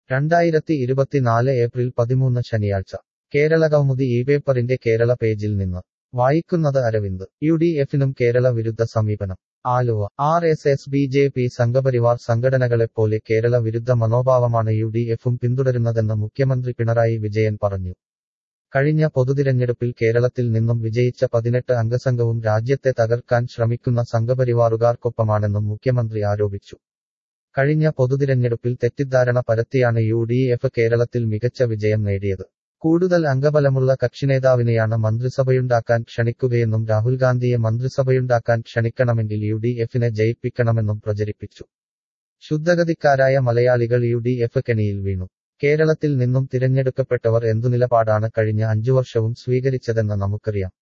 രണ്ടായിരത്തി ഇരുപത്തിനാല് ഏപ്രിൽ പതിമൂന്ന് ശനിയാഴ്ച കേരള കൗമുദി ഈ പേപ്പറിന്റെ കേരള പേജിൽ നിന്ന് വായിക്കുന്നത് അരവിന്ദ് യു ഡി എഫിനും കേരള വിരുദ്ധ സമീപനം Aluva R S S B J P Sangh Parivar സംഘടനകളെപ്പോലെ കേരള വിരുദ്ധ മനോഭാവമാണ് യു ഡി എഫും പിന്തുടരുന്നതെന്ന് മുഖ്യമന്ത്രി പിണറായി വിജയൻ പറഞ്ഞു കഴിഞ്ഞ പൊതുതിരഞ്ഞെടുപ്പിൽ കേരളത്തിൽ നിന്നും വിജയിച്ച പതിനെട്ട് അംഗസംഘവും രാജ്യത്തെ തകർക്കാൻ ശ്രമിക്കുന്ന സംഘപരിവാറുകാർക്കൊപ്പമാണെന്നും മുഖ്യമന്ത്രി ആരോപിച്ചു കഴിഞ്ഞ പൊതുതിരഞ്ഞെടുപ്പിൽ തെറ്റിദ്ധാരണ പരത്തിയാണ് യു ഡി എഫ് കേരളത്തിൽ മികച്ച വിജയം നേടിയത് കൂടുതൽ അംഗബലമുള്ള കക്ഷിനേതാവിനെയാണ് മന്ത്രിസഭയുണ്ടാക്കാൻ ക്ഷണിക്കുകയെന്നും രാഹുൽ ഗാന്ധിയെ മന്ത്രിസഭയുണ്ടാക്കാൻ ക്ഷണിക്കണമെങ്കിൽ യു ഡി എഫിനെ ജയിപ്പിക്കണമെന്നും പ്രചരിപ്പിച്ചു ശുദ്ധഗതിക്കാരായ മലയാളികൾ യു ഡി എഫ് കെണിയിൽ വീണു കേരളത്തിൽ നിന്നും തിരഞ്ഞെടുക്കപ്പെട്ടവർ എന്തു നിലപാടാണ് കഴിഞ്ഞ അഞ്ചു വർഷവും സ്വീകരിച്ചതെന്ന് നമുക്കറിയാം